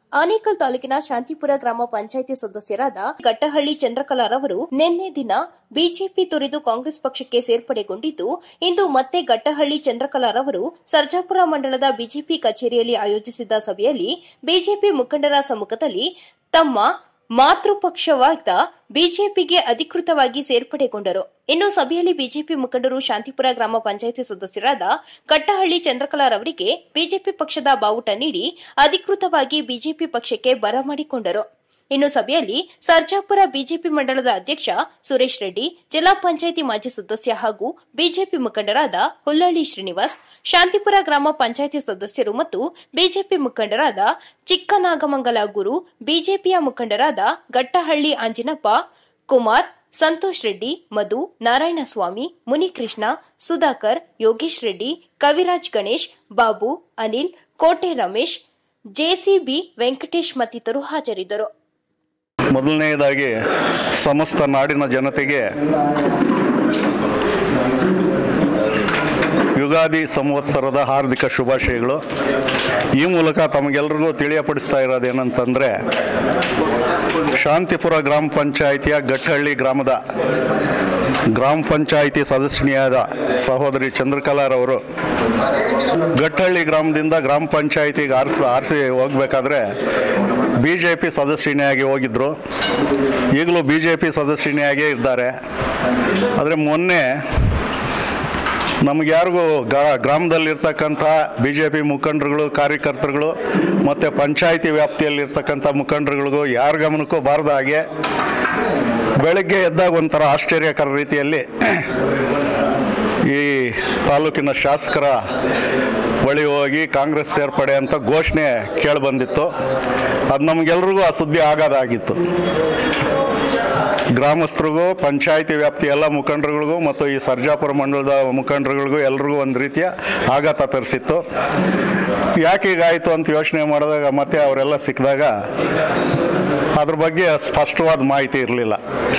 ಆನೇಕಲ್ ತಾಲೂಕಿನ ಶಾಂತಿಪುರ ಗ್ರಾಮ ಪಂಚಾಯಿತಿ ಸದಸ್ಯರಾದ ಗಟ್ಟಹಳ್ಳಿ ಚಂದ್ರಕಲಾರವರು ನಿನ್ನೆ ದಿನ ಬಿಜೆಪಿ ತೊರೆದು ಕಾಂಗ್ರೆಸ್ ಪಕ್ಷಕ್ಕೆ ಸೇರ್ಪಡೆಗೊಂಡಿದ್ದು ಇಂದು ಮತ್ತೆ ಗಟ್ಟಹಳ್ಳಿ ಚಂದ್ರಕಲಾರವರು ಸರ್ಜಾಪುರ ಮಂಡಲದ ಬಿಜೆಪಿ ಕಚೇರಿಯಲ್ಲಿ ಆಯೋಜಿಸಿದ್ದ ಸಭೆಯಲ್ಲಿ ಬಿಜೆಪಿ ಮುಖಂಡರ ಸಮ್ಮುಖದಲ್ಲಿ ತಮ್ಮ ಮಾತೃಪಕ್ಷವಾದ ಬಿಜೆಪಿಗೆ ಅಧಿಕೃತವಾಗಿ ಸೇರ್ಪಡೆಗೊಂಡರು ಇನ್ನು ಸಭೆಯಲ್ಲಿ ಬಿಜೆಪಿ ಮುಖಂಡರು ಶಾಂತಿಪುರ ಗ್ರಾಮ ಪಂಚಾಯಿತಿ ಸದಸ್ಯರಾದ ಕಟ್ಟಹಳ್ಳಿ ಚಂದ್ರಕಲಾರವರಿಗೆ ಬಿಜೆಪಿ ಪಕ್ಷದ ಬಾವುಟ ನೀಡಿ ಅಧಿಕೃತವಾಗಿ ಬಿಜೆಪಿ ಪಕ್ಷಕ್ಕೆ ಬರಮಾಡಿಕೊಂಡರು ಇನ್ನು ಸಭೆಯಲ್ಲಿ ಸರ್ಜಾಪುರ ಬಿಜೆಪಿ ಮಂಡಲದ ಅಧ್ಯಕ್ಷ ಸುರೇಶ್ ರೆಡ್ಡಿ ಜಿಲ್ಲಾ ಪಂಚಾಯಿತಿ ಮಾಜಿ ಸದಸ್ಯ ಹಾಗೂ ಬಿಜೆಪಿ ಮುಖಂಡರಾದ ಹುಲ್ಲಳ್ಳಿ ಶ್ರೀನಿವಾಸ್ ಶಾಂತಿಪುರ ಗ್ರಾಮ ಪಂಚಾಯಿತಿ ಸದಸ್ಯರು ಮತ್ತು ಬಿಜೆಪಿ ಮುಖಂಡರಾದ ಚಿಕ್ಕನಾಗಮಂಗಲ ಗುರು ಬಿಜೆಪಿಯ ಮುಖಂಡರಾದ ಗಟ್ಟಹಳ್ಳಿ ಆಂಜಿನಪ್ಪ ಕುಮಾರ್ ಸಂತೋಷ್ ರೆಡ್ಡಿ ಮಧು ನಾರಾಯಣಸ್ವಾಮಿ ಮುನಿಕೃಷ್ಣ ಸುಧಾಕರ್ ಯೋಗೇಶ್ ರೆಡ್ಡಿ ಕವಿರಾಜ್ ಗಣೇಶ್ ಬಾಬು ಅನಿಲ್ ಕೋಟೆ ರಮೇಶ್ ಜೆಸಿಬಿ ವೆಂಕಟೇಶ್ ಮತ್ತಿತರರು ಹಾಜರಿದ್ದರು ಮೊದಲನೆಯದಾಗಿ ಸಮಸ್ತ ನಾಡಿನ ಜನತೆಗೆ ಯುಗಾದಿ ಸಂವತ್ಸರದ ಹಾರ್ದಿಕ ಶುಭಾಶಯಗಳು ಈ ಮೂಲಕ ತಮಗೆಲ್ಲರಿಗೂ ತಿಳಿಯಪಡಿಸ್ತಾ ಇರೋದೇನಂತಂದರೆ ಶಾಂತಿಪುರ ಗ್ರಾಮ ಪಂಚಾಯಿತಿಯ ಗಟ್ಟಹಳ್ಳಿ ಗ್ರಾಮದ ಗ್ರಾಮ ಪಂಚಾಯಿತಿ ಸದಸ್ಯನಿಯಾದ ಸಹೋದರಿ ಚಂದ್ರಕಲಾರವರು ಗಟ್ಟಹಳ್ಳಿ ಗ್ರಾಮದಿಂದ ಗ್ರಾಮ ಪಂಚಾಯಿತಿಗೆ ಆರಿಸಿ ಆರಿಸಿ ಹೋಗ್ಬೇಕಾದ್ರೆ ಬಿ ಜೆ ಪಿ ಸದಸ್ಯನಿಯಾಗಿ ಹೋಗಿದ್ದರು ಈಗಲೂ ಬಿ ಜೆ ಪಿ ಸದಸ್ಯನಿಯಾಗೇ ಇದ್ದಾರೆ ಆದರೆ ಮೊನ್ನೆ ನಮ್ಗೆ ಯಾರಿಗೂ ಗ್ರಾಮದಲ್ಲಿರ್ತಕ್ಕಂಥ ಬಿ ಜೆ ಪಿ ಮುಖಂಡರುಗಳು ಕಾರ್ಯಕರ್ತರುಗಳು ಮತ್ತು ಪಂಚಾಯಿತಿ ವ್ಯಾಪ್ತಿಯಲ್ಲಿರ್ತಕ್ಕಂಥ ಮುಖಂಡರುಗಳಿಗೂ ಯಾರ ಗಮನಕ್ಕೂ ಬಾರದ ಹಾಗೆ ಬೆಳಗ್ಗೆ ಎದ್ದಾಗ ಒಂಥರ ಆಶ್ಚರ್ಯಕರ ರೀತಿಯಲ್ಲಿ ಈ ತಾಲೂಕಿನ ಶಾಸಕರ ಬಳಿ ಹೋಗಿ ಕಾಂಗ್ರೆಸ್ ಸೇರ್ಪಡೆ ಅಂತ ಘೋಷಣೆ ಕೇಳಿಬಂದಿತ್ತು ಅದು ನಮಗೆಲ್ರಿಗೂ ಆ ಸುದ್ದಿ ಆಗೋದಾಗಿತ್ತು ಗ್ರಾಮಸ್ಥರಿಗೂ ಪಂಚಾಯಿತಿ ವ್ಯಾಪ್ತಿ ಎಲ್ಲ ಮುಖಂಡರುಗಳಿಗೂ ಮತ್ತು ಈ ಸರ್ಜಾಪುರ ಮಂಡಲದ ಮುಖಂಡರುಗಳಿಗೂ ಎಲ್ರಿಗೂ ಒಂದು ರೀತಿಯ ಆಘಾತ ತರಿಸಿತ್ತು ಯಾಕೆ ಹೀಗಾಯಿತು ಅಂತ ಯೋಚನೆ ಮಾಡಿದಾಗ ಮತ್ತೆ ಅವರೆಲ್ಲ ಸಿಕ್ಕಿದಾಗ ಅದ್ರ ಬಗ್ಗೆ ಸ್ಪಷ್ಟವಾದ ಮಾಹಿತಿ ಇರಲಿಲ್ಲ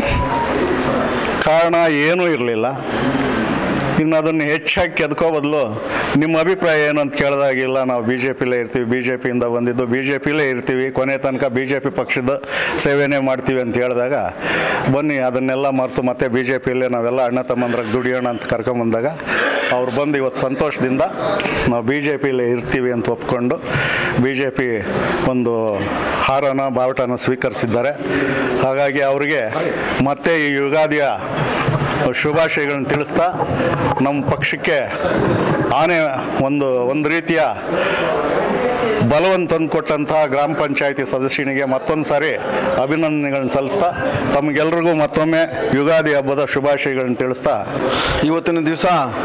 ಕಾರಣ ಏನೂ ಇರಲಿಲ್ಲ ಇನ್ನು ಅದನ್ನು ಹೆಚ್ಚಾಗಿ ಕೆದ್ಕೋ ಬದಲು ನಿಮ್ಮ ಅಭಿಪ್ರಾಯ ಏನು ಅಂತ ಕೇಳಿದಾಗಿಲ್ಲ ನಾವು ಬಿ ಜೆ ಪಿಲೇ ಇರ್ತೀವಿ ಬಿ ಜೆ ಪಿಯಿಂದ ಬಂದಿದ್ದು ಬಿ ಜೆ ಪಿಲೇ ಇರ್ತೀವಿ ಕೊನೆ ತನಕ ಬಿ ಜೆ ಪಿ ಪಕ್ಷದ ಸೇವೆನೇ ಮಾಡ್ತೀವಿ ಅಂತ ಹೇಳಿದಾಗ ಬನ್ನಿ ಅದನ್ನೆಲ್ಲ ಮರೆತು ಮತ್ತೆ ಬಿ ಜೆ ಪಿಯಲ್ಲೇ ನಾವೆಲ್ಲ ಅಣ್ಣ ತಮ್ಮಂದ್ರಾಗ ದುಡಿಯೋಣ ಅಂತ ಕರ್ಕೊಂಬಂದಾಗ ಅವ್ರು ಬಂದು ಇವತ್ತು ಸಂತೋಷದಿಂದ ನಾವು ಬಿ ಜೆ ಪಿಲೇ ಇರ್ತೀವಿ ಅಂತ ಒಪ್ಕೊಂಡು ಬಿ ಜೆ ಪಿ ಒಂದು ಹಾರನ ಬಾವುಟನ ಸ್ವೀಕರಿಸಿದ್ದಾರೆ ಹಾಗಾಗಿ ಅವರಿಗೆ ಮತ್ತೆ ಈ ಯುಗಾದಿಯ ಶುಭಾಶಯಗಳನ್ನು ತಿಳಿಸ್ತಾ ನಮ್ಮ ಪಕ್ಷಕ್ಕೆ ಆನೆ ಒಂದು ಒಂದು ರೀತಿಯ ಬಲವನ್ನು ತಂದುಕೊಟ್ಟಂತಹ ಗ್ರಾಮ ಪಂಚಾಯಿತಿ ಸದಸ್ಯನಿಗೆ ಮತ್ತೊಂದು ಸಾರಿ ಅಭಿನಂದನೆಗಳನ್ನು ಸಲ್ಲಿಸ್ತಾ ತಮಗೆಲ್ರಿಗೂ ಮತ್ತೊಮ್ಮೆ ಯುಗಾದಿ ಹಬ್ಬದ ಶುಭಾಶಯಗಳನ್ನು ತಿಳಿಸ್ತಾ ಇವತ್ತಿನ ದಿವಸ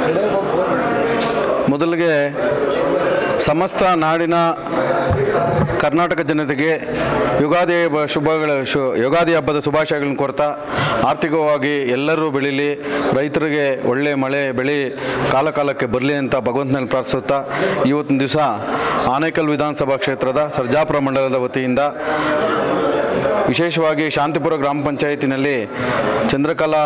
ಮೊದಲಿಗೆ ಸಮಸ್ತ ನಾಡಿನ ಕರ್ನಾಟಕ ಜನತೆಗೆ ಯುಗಾದಿ ಹಬ್ಬ ಶುಭಗಳ ಶು ಯುಗಾದಿ ಹಬ್ಬದ ಶುಭಾಶಯಗಳನ್ನು ಕೊಡ್ತಾ ಆರ್ಥಿಕವಾಗಿ ಎಲ್ಲರೂ ಬೆಳೀಲಿ ರೈತರಿಗೆ ಒಳ್ಳೆ ಮಳೆ ಬೆಳೆ ಕಾಲ ಕಾಲಕ್ಕೆ ಬರಲಿ ಅಂತ ಭಗವಂತನಲ್ಲಿ ಪ್ರಾರ್ಥಿಸುತ್ತಾ ಇವತ್ತಿನ ದಿವಸ ಆನೇಕಲ್ ವಿಧಾನಸಭಾ ಕ್ಷೇತ್ರದ ಸರ್ಜಾಪುರ ಮಂಡಲದ ವತಿಯಿಂದ ವಿಶೇಷವಾಗಿ ಶಾಂತಿಪುರ ಗ್ರಾಮ ಪಂಚಾಯತಿನಲ್ಲಿ ಚಂದ್ರಕಲಾ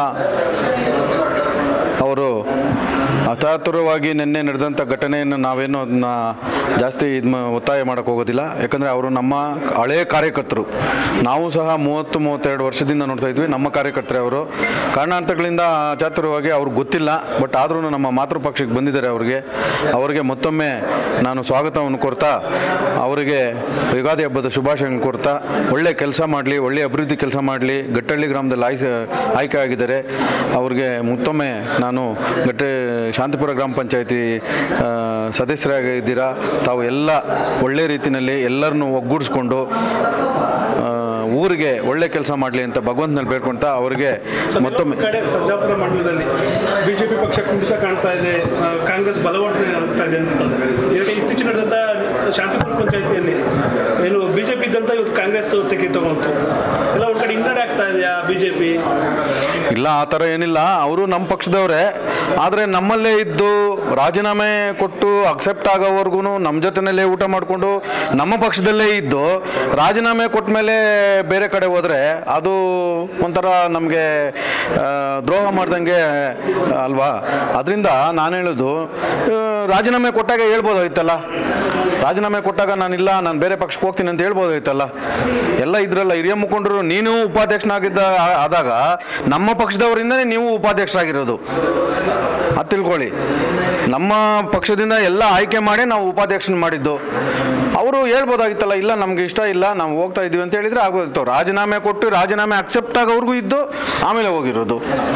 ಅವರು ಹತಾತುರವಾಗಿ ನಿನ್ನೆ ನಡೆದಂಥ ಘಟನೆಯನ್ನು ನಾವೇನು ಅದನ್ನ ಜಾಸ್ತಿ ಇದು ಮ- ಒತ್ತಾಯ ಮಾಡೋಕ್ಕೆ ಹೋಗೋದಿಲ್ಲ ಯಾಕಂದರೆ ಅವರು ನಮ್ಮ ಹಳೆಯ ಕಾರ್ಯಕರ್ತರು ನಾವು ಸಹ ಮೂವತ್ತು ಮೂವತ್ತೆರಡು ವರ್ಷದಿಂದ ನೋಡ್ತಾ ಇದ್ವಿ ನಮ್ಮ ಕಾರ್ಯಕರ್ತರೇ ಅವರು ಕಾರಣಾಂತರಗಳಿಂದ ಅಚಾತುರವಾಗಿ ಅವ್ರಿಗೆ ಗೊತ್ತಿಲ್ಲ ಬಟ್ ಆದ್ರೂ ನಮ್ಮ ಮಾತೃಪಕ್ಷಕ್ಕೆ ಬಂದಿದ್ದಾರೆ ಅವರಿಗೆ ಅವರಿಗೆ ಮತ್ತೊಮ್ಮೆ ನಾನು ಸ್ವಾಗತವನ್ನು ಕೊಡ್ತಾ ಅವರಿಗೆ ಯುಗಾದಿ ಹಬ್ಬದ ಶುಭಾಶಯಗಳನ್ನು ಕೊಡ್ತಾ ಒಳ್ಳೆ ಕೆಲಸ ಮಾಡಲಿ ಒಳ್ಳೆ ಅಭಿವೃದ್ಧಿ ಕೆಲಸ ಮಾಡಲಿ ಗಟ್ಟಳ್ಳಿ ಗ್ರಾಮದಲ್ಲಿ ಆಯ್ಸ ಆಯ್ಕೆ ಆಗಿದ್ದಾರೆ ಅವ್ರಿಗೆ ಮತ್ತೊಮ್ಮೆ ನಾನು ಗಟ್ಟೆ ಶಾಂತಿಪುರ ಗ್ರಾಮ ಪಂಚಾಯತಿ ಸದಸ್ಯರಾಗಿದ್ದೀರಾ ತಾವು ಎಲ್ಲ ಒಳ್ಳೆ ರೀತಿಯಲ್ಲಿ ಎಲ್ಲರನ್ನೂ ಒಗ್ಗೂಡಿಸ್ಕೊಂಡು ಆ, ಊರಿಗೆ ಒಳ್ಳೆ ಕೆಲಸ ಮಾಡಲಿ ಅಂತ ಭಗವಂತನಲ್ಲಿ ಬೇಡ್ಕೊಳ್ತಾ ಅವರಿಗೆ ಮತ್ತೊಮ್ಮೆ ಕಡೆ ಸರ್ಜಾಪುರ ಮಂಡಲದಲ್ಲಿ ಬಿಜೆಪಿ ಪಕ್ಷ ಕುಂಠಿತ ಕಾಣ್ತಾ ಇದೆ ಆ, ಕಾಂಗ್ರೆಸ್ ಬಲವರ್ಧನೆ ಆಗ್ತಾ ಇದೆ ಅನಿಸ್ತದೆ ಇದಕ್ಕೆ ಇತ್ತೀಚೆಗೆ ನಡೆದಂಥ ಶಾಂತಿಪುರ ಪಂಚಾಯತಿಯಲ್ಲಿ ಏನು ಬಿಜೆಪಿ ಇದ್ದಂತ ಇವತ್ತು ಕಾಂಗ್ರೆಸ್ ತೆಗೆ ತಗೊಂತು ಎಲ್ಲ ಒಂದು ಕಡೆ ಹಿನ್ನಡೆ ಆಗ್ತಾ ಕಾಣ್ತಾ ಇದೆಯಾ ಬಿಜೆಪಿ ಇಲ್ಲ ಆ ಥರ ಏನಿಲ್ಲ ಅವರು ನಮ್ಮ ಪಕ್ಷದವರೇ ಆದರೆ ನಮ್ಮಲ್ಲೇ ಇದ್ದು ರಾಜೀನಾಮೆ ಕೊಟ್ಟು ಅಕ್ಸೆಪ್ಟ್ ಆಗೋವರೆಗೂ ನಮ್ಮ ಜೊತೆನಲ್ಲೇ ಊಟ ಮಾಡಿಕೊಂಡು ನಮ್ಮ ಪಕ್ಷದಲ್ಲೇ ಇದ್ದು ರಾಜೀನಾಮೆ ಕೊಟ್ಟ ಮೇಲೆ ಬೇರೆ ಕಡೆ ಹೋದರೆ ಅದು ಒಂಥರ ನಮಗೆ ದ್ರೋಹ ಮಾಡ್ದಂಗೆ ಅಲ್ವಾ ಅದರಿಂದ ನಾನು ಹೇಳೋದು ಆ, ರಾಜೀನಾಮೆ ಕೊಟ್ಟಾಗ ಹೇಳ್ಬೋದಾಗಿತ್ತಲ್ಲ ರಾಜೀನಾಮೆ ಕೊಟ್ಟಾಗ ನಾನಿಲ್ಲ ನಾನು ಬೇರೆ ಪಕ್ಷಕ್ಕೆ ಹೋಗ್ತೀನಿ ಅಂತ ಹೇಳ್ಬೋದಾಗಿತ್ತಲ್ಲ ಎಲ್ಲ ಇದ್ರಲ್ಲ ಹಿರಿಯ ಮುಖಂಡರು ನೀನು ಉಪಾಧ್ಯಕ್ಷನಾಗಿದ್ದ ಆ- ಆದಾಗ ನಮ್ಮ ಪಕ್ಷದವರಿಂದನೇ ನೀವು ಉಪಾಧ್ಯಕ್ಷರಾಗಿರೋದು ಅದು ತಿಳ್ಕೊಳ್ಳಿ ನಮ್ಮ ಪಕ್ಷದಿಂದ ಎಲ್ಲ ಆಯ್ಕೆ ಮಾಡಿ ನಾವು ಉಪಾಧ್ಯಕ್ಷನ ಮಾಡಿದ್ದು ಅವರು ಹೇಳ್ಬೋದಾಗಿತ್ತಲ್ಲ ಇಲ್ಲ ನಮ್ಗೆ ಇಷ್ಟ ಇಲ್ಲ ನಾವು ಹೋಗ್ತಾ ಇದೀವಿ ಅಂತ ಹೇಳಿದ್ರೆ ಆಗೋದಿತ್ತು ರಾಜೀನಾಮೆ ಕೊಟ್ಟು ರಾಜೀನಾಮೆ ಅಕ್ಸೆಪ್ಟ್ ಆಗೋವರೆಗೂ ಇದ್ದು ಆಮೇಲೆ ಹೋಗಿರೋದು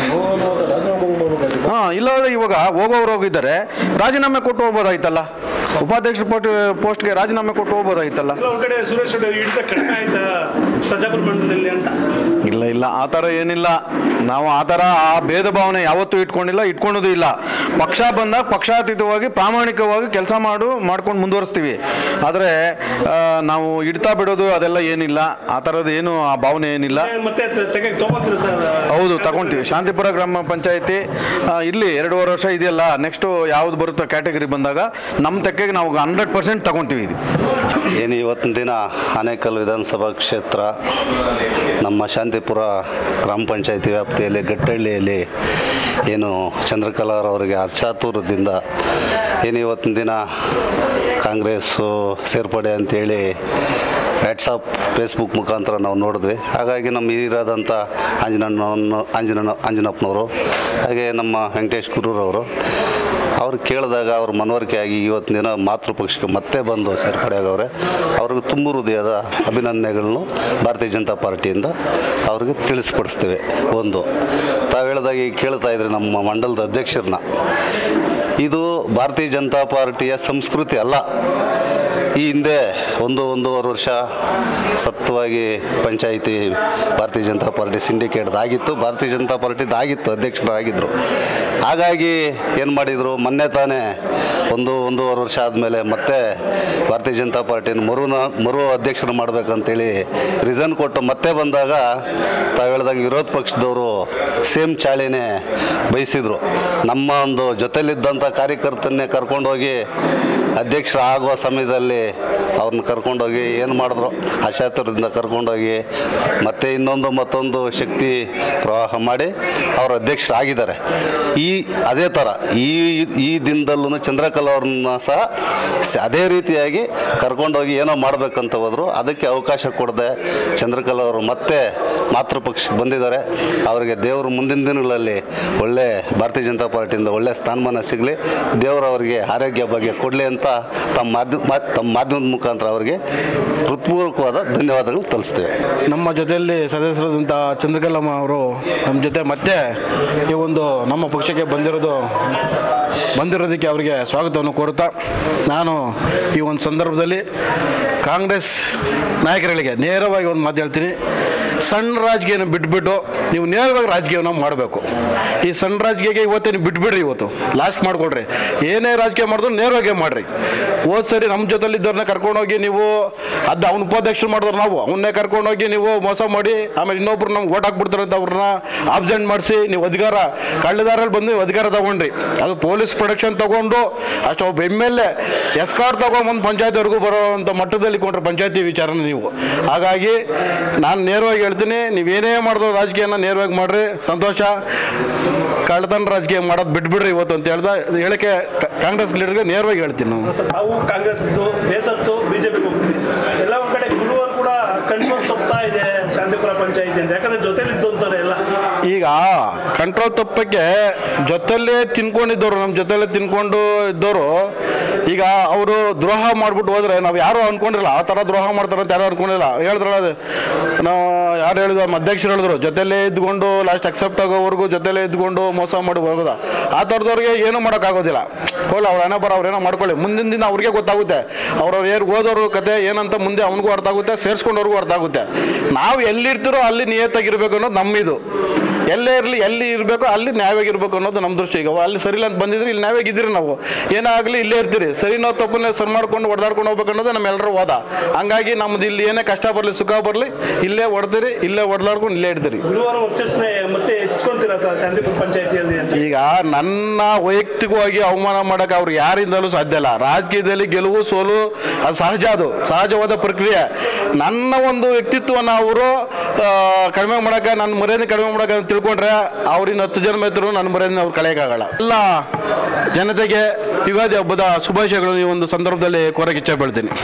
ಹಾ ಇಲ್ಲಾಂದ್ರೆ ಇವಾಗ ಹೋಗೋರು ಹೋಗಿದ್ದಾರೆ ರಾಜೀನಾಮೆ ಕೊಟ್ಟು ಹೋಗ್ಬೋದಾಯ್ತಲ್ಲ ಉಪಾಧ್ಯಕ್ಷ ಪೋಸ್ಟ್ ಪೋಸ್ಟ್ಗೆ ರಾಜೀನಾಮೆ ಕೊಟ್ಟು ಹೋಗ್ಬೋದಾಯ್ತಲ್ಲ ಇಲ್ಲ ಒಂದ್ ಕಡೆ ಸುರೇಶ್ ರೆಡ್ಡಿ ಹಿಡಿತ ಕಡಿಮೆ ಆಯ್ತಾ ಸರ್ಜಾಪುರ ಮಂಡಲದಲ್ಲಿ ಅಂತ ಇಲ್ಲ ಇಲ್ಲ ಆ ಥರ ಏನಿಲ್ಲ ನಾವು ಆ ಥರ ಆ ಭೇದ ಭಾವನೆ ಯಾವತ್ತೂ ಇಟ್ಕೊಂಡಿಲ್ಲ ಇಟ್ಕೊಳೋದು ಇಲ್ಲ ಪಕ್ಷ ಬಂದಾಗ ಪಕ್ಷಾತೀತವಾಗಿ ಪ್ರಾಮಾಣಿಕವಾಗಿ ಕೆಲಸ ಮಾಡು ಮಾಡ್ಕೊಂಡು ಮುಂದುವರಿಸ್ತೀವಿ ಆದರೆ ನಾವು ಇಡ್ತಾ ಬಿಡೋದು ಅದೆಲ್ಲ ಏನಿಲ್ಲ ಆ ಥರದ್ದು ಏನು ಆ ಭಾವನೆ ಏನಿಲ್ಲ ಮತ್ತೆ ತೆಗೆ ತೊಗೊಂತೀರಿ ಸರ್ ಹೌದು ತಗೊಂತೀವಿ ಶಾಂತಿಪುರ ಗ್ರಾಮ ಪಂಚಾಯತಿ ಇಲ್ಲಿ ಎರಡೂವರೆ ವರ್ಷ ಇದೆಯಲ್ಲ ನೆಕ್ಸ್ಟು ಯಾವ್ದು ಬರುತ್ತೋ ಕ್ಯಾಟಗರಿ ಬಂದಾಗ ನಮ್ಮ ತೆಕ್ಕೆಗೆ ನಾವು ಹಂಡ್ರೆಡ್ ಪರ್ಸೆಂಟ್ ತಗೊಂತೀವಿ ಇದು ಏನು ಇವತ್ತಿನ ದಿನ ಆನೇಕಲ್ ವಿಧಾನಸಭಾ ಕ್ಷೇತ್ರ ನಮ್ಮ ಶಾಂತಿಪುರ ಗ್ರಾಮ ಪಂಚಾಯತಿ ವ್ಯಾಪ್ತಿಯಲ್ಲಿ ಗಟ್ಟಹಳ್ಳಿಯಲ್ಲಿ ಏನು ಚಂದ್ರಕಲಾರವರಿಗೆ ಅಚಾತುರದಿಂದ ಏನು ಇವತ್ತಿನ ದಿನ ಕಾಂಗ್ರೆಸ್ಸು ಸೇರ್ಪಡೆ ಅಂತೇಳಿ ವಾಟ್ಸಪ್ ಫೇಸ್ಬುಕ್ ಮುಖಾಂತರ ನಾವು ನೋಡಿದ್ವಿ ಹಾಗಾಗಿ ನಮ್ಮ ಹಿರಿಯರಾದಂಥ ಆಂಜನಣ್ಣವನ್ನು ಆಂಜನ ಆಂಜನಪ್ಪನವರು ಹಾಗೆ ನಮ್ಮ ವೆಂಕಟೇಶ್ ಗುರೂರವರು ಅವ್ರು ಕೇಳಿದಾಗ ಅವ್ರ ಮನವರಿಕೆ ಆಗಿ ಇವತ್ತಿನ ದಿನ ಮಾತೃಪಕ್ಷಕ್ಕೆ ಮತ್ತೆ ಬಂದು ಸೇರ್ಪಡೆ ಆಗವ್ರೆ ಅವ್ರಿಗೆ ತುಂಬ ಹೃದಯದ ಅಭಿನಂದನೆಗಳನ್ನು ಭಾರತೀಯ ಜನತಾ ಪಾರ್ಟಿಯಿಂದ ಅವ್ರಿಗೆ ತಿಳಿಸ್ಪಡಿಸ್ತೇವೆ ಒಂದು ತಾವು ಹೇಳಿದಾಗ ಈಗ ಕೇಳ್ತಾ ಇದ್ರೆ ನಮ್ಮ ಮಂಡಲದ ಅಧ್ಯಕ್ಷರನ್ನ ಇದು ಭಾರತೀಯ ಜನತಾ ಪಾರ್ಟಿಯ ಸಂಸ್ಕೃತಿ ಅಲ್ಲ ಈ ಹಿಂದೆ ಒಂದು ಒಂದೂವರೆ ವರ್ಷ ಸತ್ವವಾಗಿ ಪಂಚಾಯಿತಿ ಭಾರತೀಯ ಜನತಾ ಪಾರ್ಟಿ ಸಿಂಡಿಕೇಟ್ದಾಗಿತ್ತು ಭಾರತೀಯ ಜನತಾ ಪಾರ್ಟಿದಾಗಿತ್ತು ಅಧ್ಯಕ್ಷರಾಗಿದ್ದರು ಹಾಗಾಗಿ ಏನು ಮಾಡಿದರು ಮೊನ್ನೆ ತಾನೇ ಒಂದು ಒಂದೂವರೆ ವರ್ಷ ಆದಮೇಲೆ ಮತ್ತೆ ಭಾರತೀಯ ಜನತಾ ಪಾರ್ಟಿನ ಮರುನ ಮರು ಅಧ್ಯಕ್ಷರು ಮಾಡಬೇಕಂತೇಳಿ ರಿಸನ್ ಕೊಟ್ಟು ಮತ್ತೆ ಬಂದಾಗ ತಾವು ಹೇಳ್ದಂಗೆ ವಿರೋಧ ಪಕ್ಷದವರು ಸೇಮ್ ಚಾಳಿನೇ ಬಯಸಿದರು ನಮ್ಮ ಒಂದು ಜೊತೆಲಿದ್ದಂಥ ಕಾರ್ಯಕರ್ತನ್ನೇ ಕರ್ಕೊಂಡೋಗಿ ಅಧ್ಯಕ್ಷರ ಆಗುವ ಸಮಯದಲ್ಲಿ ಅವ್ರನ್ನ ಕರ್ಕೊಂಡೋಗಿ ಏನು ಮಾಡಿದ್ರು ಅಶಾತುರದಿಂದ ಕರ್ಕೊಂಡೋಗಿ ಮತ್ತೆ ಇನ್ನೊಂದು ಮತ್ತೊಂದು ಶಕ್ತಿ ಪ್ರವಾಹ ಮಾಡಿ ಅವರು ಅಧ್ಯಕ್ಷರಾಗಿದ್ದಾರೆ ಈ ಅದೇ ಥರ ಈ ಈ ದಿನದಲ್ಲೂ ಚಂದ್ರಕಲಾ ಅವ್ರನ್ನ ಸಹ ಸ- ಅದೇ ರೀತಿಯಾಗಿ ಕರ್ಕೊಂಡೋಗಿ ಏನೋ ಮಾಡಬೇಕಂತ ಹೋದರು ಅದಕ್ಕೆ ಅವಕಾಶ ಕೊಡದೆ ಚಂದ್ರಕಲಾ ಅವರು ಮತ್ತೆ ಮಾತೃಪಕ್ಷಕ್ಕೆ ಬಂದಿದ್ದಾರೆ ಅವರಿಗೆ ದೇವರು ಮುಂದಿನ ದಿನಗಳಲ್ಲಿ ಒಳ್ಳೆ ಭಾರತೀಯ ಜನತಾ ಪಾರ್ಟಿಯಿಂದ ಒಳ್ಳೆ ಸ್ಥಾನಮಾನ ಸಿಗಲಿ ದೇವರು ಅವರಿಗೆ ಆರೋಗ್ಯ ಬಗ್ಗೆ ಕೊಡಲಿ ಅಂತ ತಮ್ಮ ಮಾಧ್ಯಮ ಮಾ- ತಮ್ಮ ಮಾಧ್ಯಮದ ಮುಖಾಂತರ ಅವರಿಗೆ ಹೃತ್ಪೂರ್ವಕವಾದ ಧನ್ಯವಾದಗಳು ತಲಿಸ್ತೇವೆ ನಮ್ಮ ಜೊತೆಯಲ್ಲಿ ಸದಸ್ಯರಾದಂಥ ಚಂದ್ರಕಲಮ್ಮ ಅವರು ನಮ್ಮ ಜೊತೆ ಮತ್ತೆ ಈ ಒಂದು ನಮ್ಮ ಪಕ್ಷಕ್ಕೆ ಬಂದಿರೋದು ಬಂದಿರೋದಕ್ಕೆ ಅವರಿಗೆ ಸ್ವಾಗತವನ್ನು ಕೋರುತ್ತಾ ನಾನು ಈ ಒಂದು ಸಂದರ್ಭದಲ್ಲಿ ಕಾಂಗ್ರೆಸ್ ನಾಯಕರುಗಳಿಗೆ ನೇರವಾಗಿ ಒಂದು ಮಾತು ಹೇಳ್ತೀನಿ ಸಣ್ಣ ರಾಜಕೀಯನ ಬಿಟ್ಬಿಟ್ಟು ನೀವು ನೇರವಾಗಿ ರಾಜಕೀಯವನ್ನು ಮಾಡಬೇಕು ಈ ಸಣ್ಣ ರಾಜಕೀಯಕ್ಕೆ ಇವತ್ತೇ ನೀವು ಬಿಟ್ಬಿಡ್ರಿ ಇವತ್ತು ಲಾಸ್ಟ್ ಮಾಡ್ಕೊಡ್ರಿ ಏನೇ ರಾಜಕೀಯ ಮಾಡಿದ್ರು ನೇರವಾಗಿ ಮಾಡಿರಿ ಹೋದ್ ಸರಿ ನಮ್ಮ ಜೊತೆಲಿದ್ದವ್ರನ್ನ ಕರ್ಕೊಂಡೋಗಿ ನೀವು ಅದು ಅವ್ನ ಉಪಾಧ್ಯಕ್ಷರು ಮಾಡಿದ್ರು ನಾವು ಅವನ್ನೇ ಕರ್ಕೊಂಡೋಗಿ ನೀವು ಮೋಸ ಮಾಡಿ ಆಮೇಲೆ ಇನ್ನೊಬ್ರು ನಮ್ಗೆ ಓಟ್ ಹಾಕ್ಬಿಡ್ತಾರೆ ಅಂತ ಅವ್ರನ್ನ ಆಬ್ಸೆಂಟ್ ಮಾಡಿಸಿ ನೀವು ಅಧಿಕಾರ ಕಳ್ಳದಾರಲ್ಲಿ ಬಂದು ನೀವು ಅಧಿಕಾರ ತಗೊಂಡ್ರಿ ಅದು ಪೊಲೀಸ್ ಪ್ರೊಡಕ್ಷನ್ ತಗೊಂಡು ಅಷ್ಟು ಒಬ್ಬ ಎಮ್ ಎಲ್ ಎ ಎಸ್ಕಾರ್ಟ್ ತಗೊಂಬಂದು ಪಂಚಾಯತ್ವರೆಗೂ ಬರೋವಂಥ ಮಟ್ಟದಲ್ಲಿ ಕೊಂಡ್ರೆ ಪಂಚಾಯತಿ ವಿಚಾರನ ನೀವು ಹಾಗಾಗಿ ನಾನು ನೇರವಾಗಿ ಹೇಳ್ತೀನಿ ನೀವೇನೇ ಮಾಡಿದ್ರು ರಾಜಕೀಯನ ನೇರವಾಗಿ ಮಾಡ್ರಿ ಸಂತೋಷ ಕಳ್ಳತನ ರಾಜಕೀಯ ಮಾಡೋದು ಬಿಟ್ಬಿಡ್ರಿ ಇವತ್ತು ಅಂತ ಹೇಳ್ದ ಹೇಳಕ್ಕೆ ಕ- ಕಾಂಗ್ರೆಸ್ ಲೀಡರ್ಗೆ ನೇರವಾಗಿ ಹೇಳ್ತೀನಿ ನಾವು ತಾವು ಕಾಂಗ್ರೆಸ್ ಇದ್ದು ಬೇಸತ್ತು ಬಿಜೆಪಿಗೆ ಹೋಗ್ತೀವಿ ಎಲ್ಲ ಒಂದ್ ಕಡೆ ಗುರುವಾರ ಕೂಡ ಕಂಟ್ರೋಲ್ ತಪ್ತಾ ಇದೆ ಶಾಂತಿಪುರ ಪಂಚಾಯತಿ ಅಂತ ಯಾಕಂದ್ರೆ ಜೊತೆಲಿದ್ದು ಅಂತಾರೆ ಎಲ್ಲ ಈಗ ಕಂಟ್ರೋಲ್ ತಪ್ಪಕ್ಕೆ ಜೊತೆಲೇ ತಿನ್ಕೊಂಡಿದ್ದವರು ನಮ್ಮ ಜೊತೆಲೇ ತಿನ್ಕೊಂಡು ಇದ್ದವರು ಈಗ ಅವರು ದ್ರೋಹ ಮಾಡ್ಬಿಟ್ಟು ಹೋದ್ರೆ ನಾವು ಯಾರು ಅನ್ಕೊಂಡಿರಲ್ಲ ಆ ಥರ ದ್ರೋಹ ಮಾಡ್ತಾರೆ ಅಂತ ಯಾರು ಅನ್ಕೊಂಡಿಲ್ಲ ಹೇಳಿದ್ರಲ್ಲ ಅದು ನಾವು ಯಾರು ಹೇಳಿದ್ರು ನಮ್ಮ ಅಧ್ಯಕ್ಷರು ಹೇಳಿದ್ರು ಜೊತೆಲೇ ಇದ್ಕೊಂಡು ಲಾಸ್ಟ್ ಅಕ್ಸೆಪ್ಟ್ ಆಗೋವರೆಗೂ ಜೊತೆಲೇ ಇದ್ಕೊಂಡು ಮೋಸ ಮಾಡಿ ಹೋಗೋದ ಆ ಥರದವ್ರಿಗೆ ಏನೂ ಮಾಡೋಕ್ಕಾಗೋದಿಲ್ಲ ಹೋಗ್ಲಿ ಅವ್ರು ಏನೋ ಬರೋ ಅವ್ರೇನೋ ಮಾಡ್ಕೊಳ್ಳಿ ಮುಂದಿನ ದಿನ ಅವ್ರಿಗೆ ಗೊತ್ತಾಗುತ್ತೆ ಅವ್ರವ್ರು ಏನು ಓದೋರು ಕತೆ ಏನಂತ ಮುಂದೆ ಅವನಿಗೂ ಅರ್ಥ ಆಗುತ್ತೆ ಸೇರಿಸ್ಕೊಂಡವ್ರಿಗೂ ಅರ್ಥ ಆಗುತ್ತೆ ನಾವು ಎಲ್ಲಿರ್ತೀರೋ ಅಲ್ಲಿ ನಿಯತ್ತಾಗಿರ್ಬೇಕು ಅನ್ನೋದು ನಮ್ಮಿದು ಎಲ್ಲೇ ಇರಲಿ ಎಲ್ಲಿ ಇರಬೇಕು ಅಲ್ಲಿ ನ್ಯಾಯವಾಗಿರ್ಬೇಕು ಅನ್ನೋದು ನಮ್ಮ ದೃಷ್ಟಿ ಈಗ ಅಲ್ಲಿ ಸರಿಯಿಲ್ಲ ಅಂತ ಬಂದಿದ್ರೆ ಇಲ್ಲಿ ನ್ಯಾಯವಾಗಿದ್ದೀರಿ ನಾವು ಏನಾಗಲಿ ಇಲ್ಲೇ ಇರ್ತೀರಿ ಸರಿನೋ ತಪ್ಪನ್ನ ಸರಿ ಮಾಡ್ಕೊಂಡು ಹೊಡೆದಾಡ್ಕೊಂಡು ಹೋಗ್ಬೇಕು ಅನ್ನೋದು ನಮ್ಮೆಲ್ಲರೂ ವಾದ ಹಂಗಾಗಿ ನಮ್ದು ಇಲ್ಲಿ ಏನೇ ಕಷ್ಟ ಬರಲಿ ಸುಖ ಬರಲಿ ಇಲ್ಲೇ ಹೊಡೆದಿರಿ ಇಲ್ಲೇ ಹೊಡೆದಾಡ್ಕೊಂಡು ಇಲ್ಲೇ ಇಡ್ದಿರಿ ಗುರುವಾರ ವರ್ಚಸ್ನ ಮತ್ತೆ ಹೆಚ್ಚಿಸ್ಕೊಂತೀರಾ ಸರ್ ಶಾಂತಿಪುರ ಪಂಚಾಯತಿಯಲ್ಲಿ ಅಂತ ಈಗ ನನ್ನ ವೈಯಕ್ತಿಕವಾಗಿ ಅವಮಾನ ಮಾಡೋಕೆ ಅವ್ರು ಯಾರಿಂದಲೂ ಸಾಧ್ಯ ಇಲ್ಲ ರಾಜಕೀಯದಲ್ಲಿ ಗೆಲುವು ಸೋಲು ಅದು ಸಹಜ ಅದು ಸಹಜವಾದ ಪ್ರಕ್ರಿಯೆ ನನ್ನ ಒಂದು ವ್ಯಕ್ತಿತ್ವನ ಅವರು ಕಡಿಮೆ ಮಾಡೋಕೆ ನನ್ನ ಮರ್ಯಾದೆ ಕಡಿಮೆ ಮಾಡೋಕೆ ಅಂತ ತಿಳ್ಕೊಂಡ್ರೆ ಅವ್ರಿನ್ನ ಹತ್ತು ಜನ ಇದ್ರು ನನ್ನ ಮರ್ಯಾದೆ ಅವ್ರು ಕಳೆಯೋಕ್ಕಾಗಲ್ಲ ಎಲ್ಲ ಜನತೆಗೆ ಯುಗಾದಿ ಹಬ್ಬದ ಶುಭಾಶಯಗಳು ಈ ಒಂದು ಸಂದರ್ಭದಲ್ಲಿ ಕೋರಕ್ಕೆ ಇಚ್ಛೆ ಬೀಳ್ತೀನಿ